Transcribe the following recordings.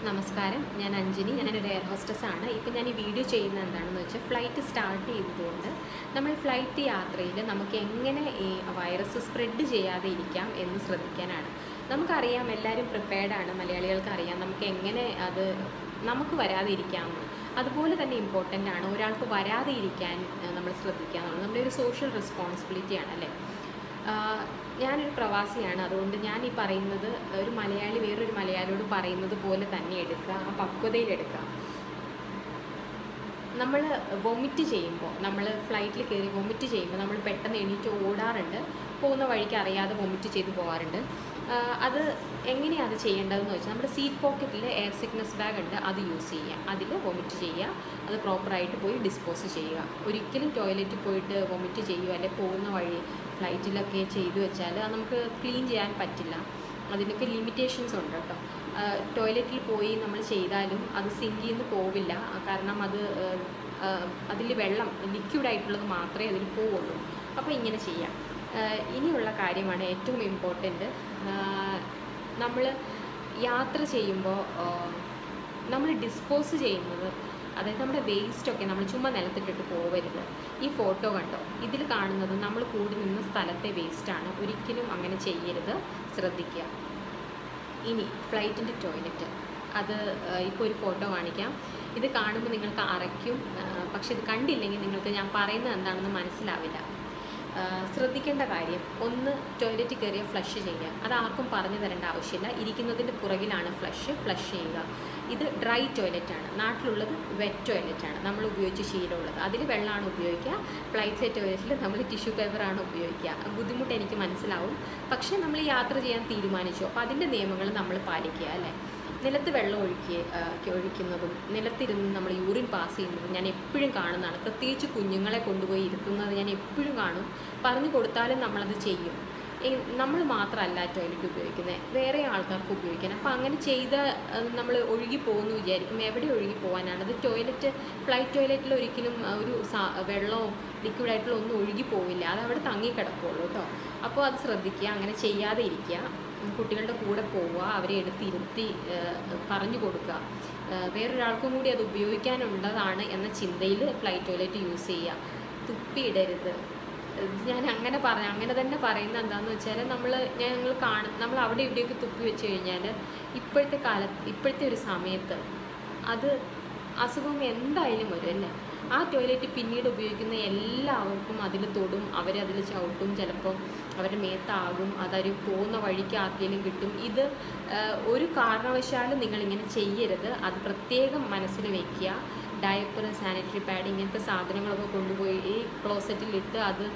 നമസ്കാരം ഞാൻ അഞ്ജനി ഞാനൊരു എയർ ഹോസ്റ്റസ് ആണ് ഇപ്പം ഞാൻ ഈ വീഡിയോ ചെയ്യുന്നത് എന്താണെന്ന് വെച്ചാൽ ഫ്ലൈറ്റ് സ്റ്റാർട്ട് ചെയ്തതുകൊണ്ട് നമ്മൾ ഫ്ലൈറ്റ് യാത്രയിൽ നമുക്ക് എങ്ങനെ ഈ വൈറസ് സ്പ്രെഡ് ചെയ്യാതെ ഇരിക്കാം എന്ന് ശ്രദ്ധിക്കാനാണ് നമുക്കറിയാം എല്ലാവരും പ്രിപ്പയർഡ് ആണ് മലയാളികൾക്ക് അറിയാം നമുക്ക് എങ്ങനെ അത് നമുക്ക് വരാതെ ഇരിക്കാമെന്ന് അതുപോലെ തന്നെ ഇമ്പോർട്ടൻ്റ് ആണ് ഒരാൾക്ക് വരാതെ ഇരിക്കാൻ ഏഹ്, നമ്മൾ ശ്രദ്ധിക്കുക എന്നുള്ളത് നമ്മുടെ ഒരു സോഷ്യൽ റെസ്പോൺസിബിലിറ്റിയാണ് അല്ലേ ആഹ് ഞാനൊരു പ്രവാസിയാണ് അതുകൊണ്ട് ഞാൻ ഈ പറയുന്നത് ഒരു മലയാളി വേറൊരു മലയാളിയോട് പറയുന്നത് പോലെ തന്നെ എടുക്കുക ആ പക്വതയിൽ എടുക്കുക നമ്മൾ വൊമിറ്റ് ചെയ്യുമ്പോൾ നമ്മൾ ഫ്ലൈറ്റിൽ കയറി വൊമിറ്റ് ചെയ്യുമ്പോൾ നമ്മൾ പെട്ടെന്ന് എണീറ്റ് ഓടാറുണ്ട് പോകുന്ന വഴിക്ക് അറിയാതെ വൊമിറ്റ് ചെയ്ത് പോകാറുണ്ട് ആഹ് അത് എങ്ങനെയാണ് അത് ചെയ്യേണ്ടതെന്ന് വെച്ചാൽ നമ്മുടെ സീറ്റ് പോക്കറ്റിൽ എയർ സിക്നസ് ബാഗ് ഉണ്ട് അത് യൂസ് ചെയ്യുക അതിൽ വൊമിറ്റ് ചെയ്യുക അത് പ്രോപ്പറായിട്ട് പോയി ഡിസ്പോസ് ചെയ്യുക ഒരിക്കലും ടോയ്ലറ്റിൽ പോയിട്ട് വൊമിറ്റ് ചെയ്യുക അല്ലെങ്കിൽ പോകുന്ന വഴി ഫ്ലൈറ്റിലൊക്കെ ചെയ്തു വെച്ചാൽ അത് നമുക്ക് ക്ലീൻ ചെയ്യാൻ പറ്റില്ല അതിനൊക്കെ ലിമിറ്റേഷൻസ് ഉണ്ട് കേട്ടോ ടോയ്ലറ്റിൽ പോയി നമ്മൾ ചെയ്താലും അത് സിങ്കിൽ നിന്ന് പോവില്ല ആ, കാരണം അത് അതിൽ വെള്ളം ലിക്വിഡ് ആയിട്ടുള്ളത് മാത്രമേ അതിൽ പോവുള്ളൂ അപ്പോൾ ഇങ്ങനെ ചെയ്യാം ആ, ഇനിയുള്ള കാര്യമാണ് ഏറ്റവും ഇമ്പോർട്ടൻറ്റ് നമ്മൾ യാത്ര ചെയ്യുമ്പോൾ നമ്മൾ ഡിസ്പോസ് ചെയ്യുന്നത് അതായത് നമ്മുടെ വേസ്റ്റൊക്കെ നമ്മൾ ചുമ്മാ നിലത്തിട്ടിട്ട് പോവരുത് ഈ ഫോട്ടോ കണ്ടോ ഇതിൽ കാണുന്നത് നമ്മൾ കൂടി നിന്ന സ്ഥലത്തെ വേസ്റ്റാണ് ഒരിക്കലും അങ്ങനെ ചെയ്യരുത് ശ്രദ്ധിക്കുക ഇനി ഫ്ലൈറ്റിൻ്റെ ടോയ്ലറ്റ് അത് ഇപ്പോൾ ഒരു ഫോട്ടോ കാണിക്കാം ഇത് കാണുമ്പോൾ നിങ്ങൾക്ക് അറയ്ക്കും ആ, പക്ഷെ ഇത് കണ്ടില്ലെങ്കിൽ നിങ്ങൾക്ക് ഞാൻ പറയുന്നത് എന്താണെന്ന് മനസ്സിലാവില്ല ആ, ശ്രദ്ധിക്കേണ്ട കാര്യം ഒന്ന് ടോയ്ലറ്റ് കയറിയ ഫ്ലഷ് ചെയ്യുക അത് ആർക്കും പറഞ്ഞു തരേണ്ട ആവശ്യമില്ല ഇരിക്കുന്നതിൻ്റെ പുറകിലാണ് ഫ്ലഷ് ഫ്ലഷ് ചെയ്യുക ഇത് ഡ്രൈ ടോയ്ലറ്റാണ് നാട്ടിലുള്ളത് വെറ്റ് ടോയ്ലറ്റാണ് നമ്മൾ ഉപയോഗിച്ച് ശീലമുള്ളത് അതിൽ വെള്ളമാണ് ഉപയോഗിക്കുക ഫ്ലൈറ്റിലെ ടോയ്ലറ്റിൽ നമ്മൾ ടിഷ്യൂ പേപ്പറാണ് ഉപയോഗിക്കുക ബുദ്ധിമുട്ട് എനിക്ക് മനസ്സിലാവും പക്ഷേ നമ്മൾ യാത്ര ചെയ്യാൻ തീരുമാനിച്ചു അപ്പോൾ അതിൻ്റെ നിയമങ്ങൾ നമ്മൾ പാലിക്കുക അല്ലേ നിലത്ത് വെള്ളം ഒഴുക്കി ആ, ഒഴിക്കുന്നതും നിലത്തിരുന്ന് നമ്മൾ യൂറിൻ പാസ് ചെയ്യുന്നതും ഞാൻ എപ്പോഴും കാണുന്നതാണ് പ്രത്യേകിച്ച് കുഞ്ഞുങ്ങളെ കൊണ്ടുപോയി ഇരുത്തുന്നത് ഞാൻ എപ്പോഴും കാണും പറഞ്ഞു കൊടുത്താലും നമ്മളത് ചെയ്യും നമ്മൾ മാത്രമല്ല ടോയ്ലറ്റ് ഉപയോഗിക്കുന്നത് വേറെ ആൾക്കാർക്ക് ഉപയോഗിക്കാൻ അപ്പോൾ അങ്ങനെ ചെയ്ത് നമ്മൾ ഒഴുകി പോകുന്നു വിചാരിക്കും എവിടെ ഒഴുകി പോകാനാണ് അത് ടോയ്ലറ്റ് ഫ്ലൈറ്റ് ടോയ്ലറ്റിൽ ഒരിക്കലും ആ, ഒരു സാ വെള്ളമോ ലിക്വിഡ് ആയിട്ടുള്ള ഒന്നും ഒഴുകി പോവില്ല അത് അവിടെ തങ്ങി കിടക്കുള്ളൂ കേട്ടോ അപ്പോൾ അത് ശ്രദ്ധിക്കുക അങ്ങനെ ചെയ്യാതെ ഇരിക്കുക ഉം, കുട്ടികളുടെ കൂടെ പോവുക അവരെ എടുത്തിരുത്തി ആ, പറഞ്ഞു കൊടുക്കുക ആ, വേറൊരാൾക്കും കൂടി അത് ഉപയോഗിക്കാനുള്ളതാണ് എന്ന ചിന്തയിൽ ഫ്ലൈറ്റ് ടോയ്ലറ്റ് യൂസ് ചെയ്യുക തുപ്പിയിടരുത് ഇത് ഞാൻ അങ്ങനെ പറഞ്ഞ അങ്ങനെ തന്നെ പറയുന്നത് എന്താണെന്ന് വെച്ചാൽ നമ്മൾ ഞങ്ങൾ കാണും നമ്മൾ അവിടെ ഇവിടെയൊക്കെ തുപ്പി വെച്ച് കഴിഞ്ഞാൽ ഇപ്പോഴത്തെ കാലത്ത് ഇപ്പോഴത്തെ ഒരു സമയത്ത് അത് അസുഖം എന്തായാലും വരും അല്ലേ ആ ടോയ്ലറ്റ് പിന്നീട് ഉപയോഗിക്കുന്ന എല്ലാവർക്കും അതിൽ തൊടും അവരതിൽ ചവിട്ടും ചിലപ്പം അവരുടെ മേത്താകും അതൊരു പോകുന്ന വഴിക്ക് ആർക്കെങ്കിലും കിട്ടും ഇത് ആ, ഒരു കാരണവശാലും നിങ്ങളിങ്ങനെ ചെയ്യരുത് അത് പ്രത്യേകം മനസ്സിൽ വയ്ക്കുക ഡയപ്പർ സാനിറ്ററി പാഡ് ഇങ്ങനത്തെ സാധനങ്ങളൊക്കെ കൊണ്ടുപോയി ഈ ക്ലോസറ്റിലിട്ട് അത്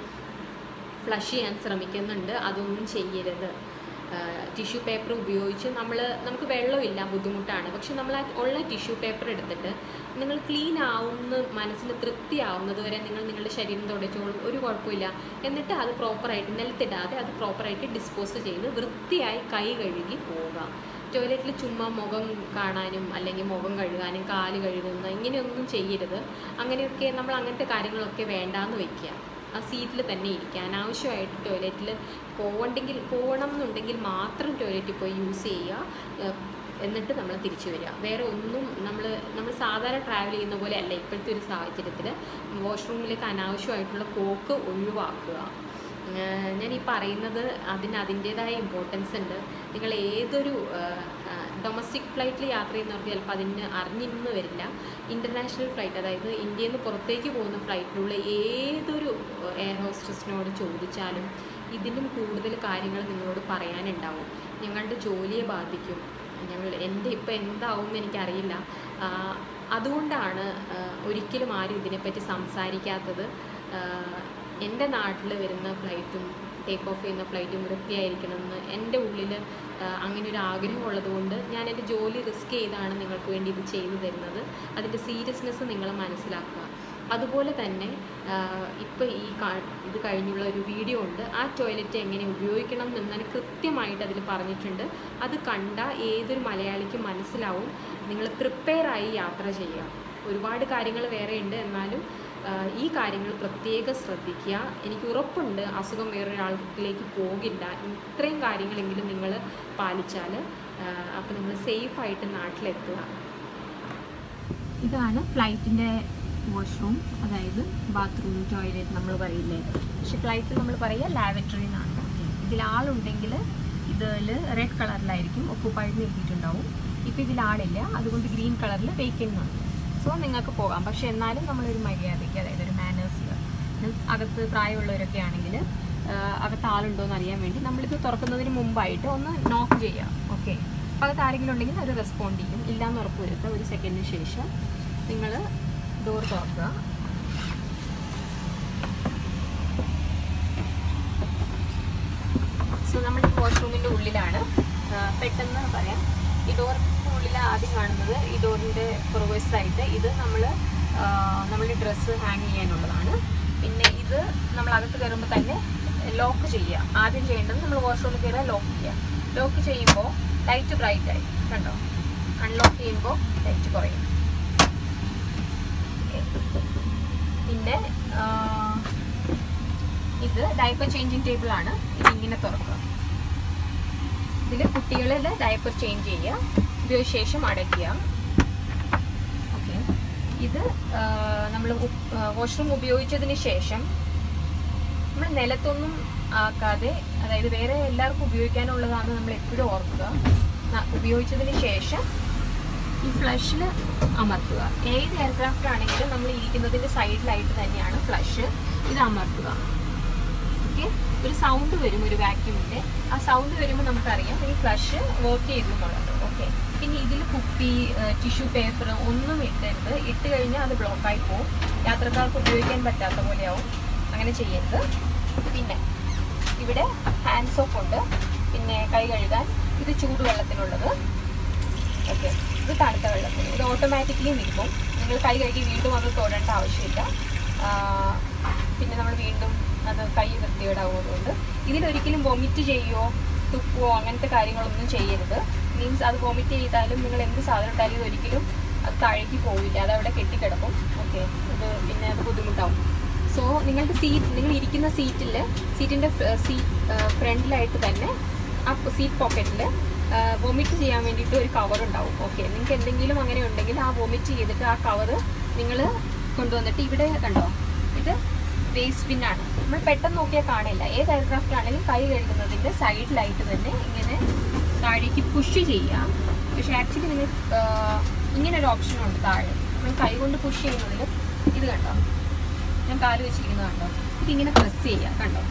ഫ്ലഷ് ചെയ്യാൻ ശ്രമിക്കുന്നുണ്ട് അതൊന്നും ചെയ്യരുത് ടിഷ്യൂ പേപ്പർ ഉപയോഗിച്ച് നമ്മൾ നമുക്ക് വെള്ളമില്ല ബുദ്ധിമുട്ടാണ് പക്ഷെ നമ്മൾ ആ ഉള്ള ടിഷ്യൂ പേപ്പർ എടുത്തിട്ട് നിങ്ങൾ ക്ലീൻ ആവുന്ന മനസ്സിന് തൃപ്തിയാവുന്നത് വരെ നിങ്ങൾ നിങ്ങളുടെ ശരീരം തുടച്ചോളും ഒരു കുഴപ്പമില്ല എന്നിട്ട് അത് പ്രോപ്പറായിട്ട് നിലത്തിടാതെ അത് പ്രോപ്പറായിട്ട് ഡിസ്പോസ് ചെയ്ത് വൃത്തിയായി കൈ കഴുകി പോവുക ടോയ്ലറ്റിൽ ചുമ്മാ മുഖം കാണാനും അല്ലെങ്കിൽ മുഖം കഴുകാനും കാല് കഴുകുന്ന ഇങ്ങനെയൊന്നും ചെയ്യരുത് അങ്ങനെയൊക്കെ നമ്മൾ അങ്ങനത്തെ കാര്യങ്ങളൊക്കെ വേണ്ടാന്ന് വെക്കുക ആ സീറ്റിൽ തന്നെ ഇരിക്കുക അനാവശ്യമായിട്ട് ടോയ്ലറ്റിൽ പോകണ്ടെങ്കിൽ പോകണം എന്നുണ്ടെങ്കിൽ മാത്രം ടോയ്ലറ്റിൽ പോയി യൂസ് ചെയ്യുക ഏഹ് എന്നിട്ട് നമ്മൾ തിരിച്ചു വരിക വേറെ ഒന്നും നമ്മൾ നമ്മൾ സാധാരണ ട്രാവൽ ചെയ്യുന്ന പോലെ അല്ല ഇപ്പോഴത്തെ ഒരു സാഹചര്യത്തിൽ വാഷ്റൂമിലേക്ക് അനാവശ്യമായിട്ടുള്ള പോക്ക് ഒഴിവാക്കുക ഏഹ് ഞാൻ ഈ പറയുന്നത് അതിന് അതിൻ്റേതായ ഇമ്പോർട്ടൻസ് ഉണ്ട് നിങ്ങൾ ഏതൊരു ഡൊമസ്റ്റിക് ഫ്ലൈറ്റിൽ യാത്ര ചെയ്യുന്നവർക്ക് ചിലപ്പോൾ അതിന് അറിഞ്ഞിരുന്ന് വരില്ല ഇൻ്റർനാഷണൽ ഫ്ലൈറ്റ് അതായത് ഇന്ത്യയിൽ നിന്ന് പുറത്തേക്ക് പോകുന്ന ഫ്ലൈറ്റിലുള്ള ഏതൊരു എയർ ഹോസ്റ്റസിനോട് ചോദിച്ചാലും ഇതിലും കൂടുതൽ കാര്യങ്ങൾ നിങ്ങളോട് പറയാനുണ്ടാവും ഞങ്ങളുടെ ജോലിയെ ബാധിക്കും ഞങ്ങൾ എൻ്റെ ഇപ്പോൾ എന്താവും എന്ന് എനിക്കറിയില്ല ആ, അതുകൊണ്ടാണ് ആ, ഒരിക്കലും ആരും ഇതിനെപ്പറ്റി സംസാരിക്കാത്തത് ആ, എൻ്റെ നാട്ടിൽ വരുന്ന ഫ്ലൈറ്റും ടേക്ക് ഓഫ് ചെയ്യുന്ന ഫ്ലൈറ്റും വൃത്തിയായിരിക്കണമെന്ന് എൻ്റെ ഉള്ളിൽ ആ, അങ്ങനെ ഒരു ആഗ്രഹമുള്ളത് കൊണ്ട് ഞാൻ എൻ്റെ ജോലി റിസ്ക് ചെയ്താണ് നിങ്ങൾക്ക് വേണ്ടി ഇത് ചെയ്തു തരുന്നത് അതിൻ്റെ സീരിയസ്നെസ് നിങ്ങൾ മനസ്സിലാക്കുക അതുപോലെ തന്നെ ഇപ്പോൾ ഈ കാ- ഇത് കഴിഞ്ഞുള്ള ഒരു വീഡിയോ ഉണ്ട് ആ ടോയ്ലറ്റ് എങ്ങനെ ഉപയോഗിക്കണം എന്നതിന് കൃത്യമായിട്ട് അതിൽ പറഞ്ഞിട്ടുണ്ട് അത് കണ്ട ഏതൊരു മലയാളിക്കും മനസ്സിലാവും നിങ്ങൾ പ്രിപ്പയറായി യാത്ര ചെയ്യുക ഒരുപാട് കാര്യങ്ങൾ വേറെ ഉണ്ട് എന്നാലും ആ, ഈ കാര്യങ്ങൾ പ്രത്യേകം ശ്രദ്ധിക്കുക എനിക്ക് ഉറപ്പുണ്ട് അസുഖം വേറൊരാളിലേക്ക് പോകില്ല ഇത്രയും കാര്യങ്ങളെങ്കിലും നിങ്ങൾ പാലിച്ചാൽ അപ്പോൾ നിങ്ങൾ സേഫായിട്ട് നാട്ടിലെത്തുക ഇതാണ് ഫ്ലൈറ്റിൻ്റെ വാഷ്റൂം അതായത് ബാത്റൂം ടോയ്ലറ്റ് നമ്മൾ പറയില്ലേ പക്ഷെ ഫ്ലൈറ്റിൽ നമ്മൾ പറയുക ലാവറ്ററി എന്നാണ് ഇതിൽ ആളുണ്ടെങ്കിൽ ഇതിൽ റെഡ് കളറിലായിരിക്കും ഒക്കുപ്പൈഡ് എഴുതിയിട്ടുണ്ടാവും ഇപ്പോൾ ഇതിൽ ആളില്ല അതുകൊണ്ട് ഗ്രീൻ കളറിൽ വേക്കൻ്റ് ആണ് സോ നിങ്ങൾക്ക് പോകാം പക്ഷെ എന്നാലും നമ്മളൊരു മര്യാദയ്ക്ക് അതായത് ഒരു മാനേഴ്സിൽ അകത്ത് പ്രായമുള്ളവരൊക്കെ ആണെങ്കിൽ അകത്ത് ആളുണ്ടോ എന്ന് അറിയാൻ വേണ്ടി നമ്മളിത് തുറക്കുന്നതിന് മുമ്പായിട്ട് ഒന്ന് നോക്ക് ചെയ്യാം ഓക്കെ അപ്പോൾ അകത്ത് ആരെങ്കിലും ഉണ്ടെങ്കിൽ അവർ റെസ്പോണ്ട് ചെയ്യും ഇല്ലയെന്ന് ഉറപ്പ് വരുത്തുക ഒരു സെക്കൻഡിന് ശേഷം നിങ്ങൾ ഡോർ തുറക്കുക സോ നമ്മൾ ഈ വാഷ്റൂമിൻ്റെ ഉള്ളിലാണ് ആ, പെട്ടെന്ന് പറയാം ഈ ഡോറിൻ്റെ ഉള്ളിൽ ആദ്യം കാണുന്നത് ഈ ഡോറിൻ്റെ പുറകുവശത്തായിട്ട് ഇത് നമ്മൾ നമ്മളുടെ ഡ്രസ്സ് ഹാങ് ചെയ്യാനുള്ളതാണ് പിന്നെ ഇത് നമ്മൾ അകത്ത് കയറുമ്പോൾ തന്നെ ലോക്ക് ചെയ്യുക ആദ്യം ചെയ്യേണ്ടത് നമ്മൾ വാഷ്റൂമിൽ കയറുക ലോക്ക് ചെയ്യുക ലോക്ക് ചെയ്യുമ്പോൾ ലൈറ്റ് ബ്രൈറ്റ് ആയി കണ്ടോ അൺലോക്ക് ചെയ്യുമ്പോൾ ലൈറ്റ് കുറയും പിന്നെ ആ, ഇത് ഡയപ്പർ ചേഞ്ചിങ് ടേബിൾ ആണ് ഇത് ഇങ്ങനെ തുറക്കുക ഇതിൽ കുട്ടികളുടെ ഡയപ്പർ ചേഞ്ച് ചെയ്യുക ഉപയോഗിച്ച ശേഷം അടയ്ക്കുക ഓക്കെ ഇത് നമ്മൾ വാഷ്റൂം ഉപയോഗിച്ചതിന് ശേഷം നമ്മൾ നിലത്തൊന്നും ആക്കാതെ അതായത് വേറെ എല്ലാവർക്കും ഉപയോഗിക്കാനുള്ളതാണ് നമ്മൾ എപ്പോഴും ഓർക്കുക ന- ഉപയോഗിച്ചതിന് ശേഷം ഈ ഫ്ലഷിൽ അമർത്തുക ഏത് എയർക്രാഫ്റ്റ് ആണെങ്കിലും നമ്മൾ ഇരിക്കുന്നതിൻ്റെ സൈഡിലായിട്ട് തന്നെയാണ് ഫ്ലഷ് ഇത് അമർത്തുക ഓക്കെ ഒരു സൗണ്ട് വരും ഒരു വാക്യൂമിൻ്റെ ആ സൗണ്ട് വരുമ്പോൾ നമുക്കറിയാം ഈ ഫ്ലഷ് വർക്ക് ചെയ്തു എന്നുള്ളത് ഓക്കെ പിന്നെ ഇതിൽ കുപ്പി ടിഷ്യൂ പേപ്പർ ഒന്നും ഇട്ടരുത് ഇട്ട് കഴിഞ്ഞാൽ അത് ബ്ലോക്കായി പോകും യാത്രക്കാർക്ക് ഉപയോഗിക്കാൻ പറ്റാത്ത പോലെയാവും അങ്ങനെ ചെയ്യരുത് പിന്നെ ഇവിടെ ഹാൻഡ് സോപ്പ് ഉണ്ട് പിന്നെ കൈ കഴുകാൻ ഇത് ചൂടുവെള്ളത്തിനുള്ളത് ഓക്കെ ഇത് തണുത്ത വെള്ളത്തിന് ഇത് ഓട്ടോമാറ്റിക്കലി നിൽക്കും നിങ്ങൾ കൈ കഴുകി വീണ്ടും അത് തൊടേണ്ട ആവശ്യമില്ല ആ, പിന്നെ നമ്മൾ വീണ്ടും അത് കൈ വൃത്തികേടാവുന്നതുകൊണ്ട് ഇതിലൊരിക്കലും വൊമിറ്റ് ചെയ്യുകയോ തുപ്പുകയോ അങ്ങനത്തെ കാര്യങ്ങളൊന്നും ചെയ്യരുത് മീൻസ് അത് വൊമിറ്റ് ചെയ്താലും നിങ്ങൾ എന്ത് സാധനം ഇട്ടാലും ഇത് ഒരിക്കലും അത് താഴേക്ക് പോവില്ല അത് അവിടെ കെട്ടിക്കിടക്കും ഓക്കെ ഇത് പിന്നെ അത് ബുദ്ധിമുട്ടാവും സോ നിങ്ങൾക്ക് സീറ്റ് നിങ്ങൾ ഇരിക്കുന്ന സീറ്റിൽ സീറ്റിൻ്റെ സീറ്റ് ഫ്രണ്ടിലായിട്ട് തന്നെ ആ സീറ്റ് പോക്കറ്റിൽ വൊമിറ്റ് ചെയ്യാൻ വേണ്ടിയിട്ട് ഒരു കവർ ഉണ്ടാവും ഓക്കെ നിങ്ങൾക്ക് എന്തെങ്കിലും അങ്ങനെ ഉണ്ടെങ്കിൽ ആ വൊമിറ്റ് ചെയ്തിട്ട് ആ കവർ നിങ്ങൾ കൊണ്ടുവന്നിട്ട് ഇവിടെ കണ്ടോ ഇത് വേസ്റ്റ് ബിന്നാണ് നമ്മൾ പെട്ടെന്ന് നോക്കിയാൽ കാണില്ല ഏത് എയർക്രാഫ്റ്റ് ആണെങ്കിലും കൈ കഴുകുന്നതിൻ്റെ സൈഡിലായിട്ട് തന്നെ ഇങ്ങനെ താഴേക്ക് പുഷ് ചെയ്യാം പക്ഷേ ആക്ച്വലി നിങ്ങൾ ഇങ്ങനെ ഒരു ഓപ്ഷൻ ഉണ്ട് താഴെ നമ്മൾ കൈ കൊണ്ട് പുഷ് ചെയ്യുന്നതിൽ ഇത് കണ്ടോ ഞാൻ കാല് വെച്ചിരിക്കുന്നത് കണ്ടോ ഇതിങ്ങനെ പ്രസ് ചെയ്യാം കണ്ടോ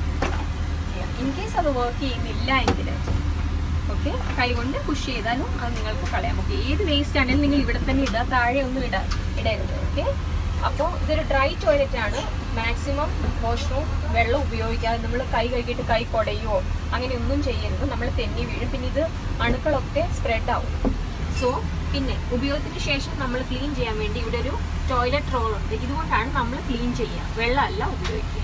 ഇൻ കേസ് അത് വർക്ക് ചെയ്യുന്നില്ല എങ്കിൽ ഓക്കെ കൈ കൊണ്ട് പുഷ് ചെയ്താലും അത് നിങ്ങൾക്ക് കളയാം ഓക്കെ ഏത് വേസ്റ്റ് ആണെങ്കിലും നിങ്ങൾ ഇവിടെ തന്നെ ഇടുക താഴെ ഒന്നും ഇടാ ഇടരുത് ഓക്കെ അപ്പോൾ ഇതൊരു ഡ്രൈ ടോയ്ലറ്റ് ആണ് മാക്സിമം വാഷ്റൂം വെള്ളം ഉപയോഗിക്കാതെ നമ്മൾ കൈ കഴുകിയിട്ട് കൈ കുടയോ അങ്ങനെ ഒന്നും ചെയ്യരുത് നമ്മൾ തെന്നി വീഴും പിന്നെ ഇത് അണുക്കളൊക്കെ സ്പ്രെഡ് ആവും സോ പിന്നെ ഉപയോഗത്തിന് ശേഷം നമ്മൾ ക്ലീൻ ചെയ്യാൻ വേണ്ടി ഇവിടെ ഒരു ടോയ്ലറ്റ് റോൾ ഉണ്ട് ഇതുകൊണ്ടാണ് നമ്മൾ ക്ലീൻ ചെയ്യുക വെള്ളമല്ല ഉപയോഗിക്കുക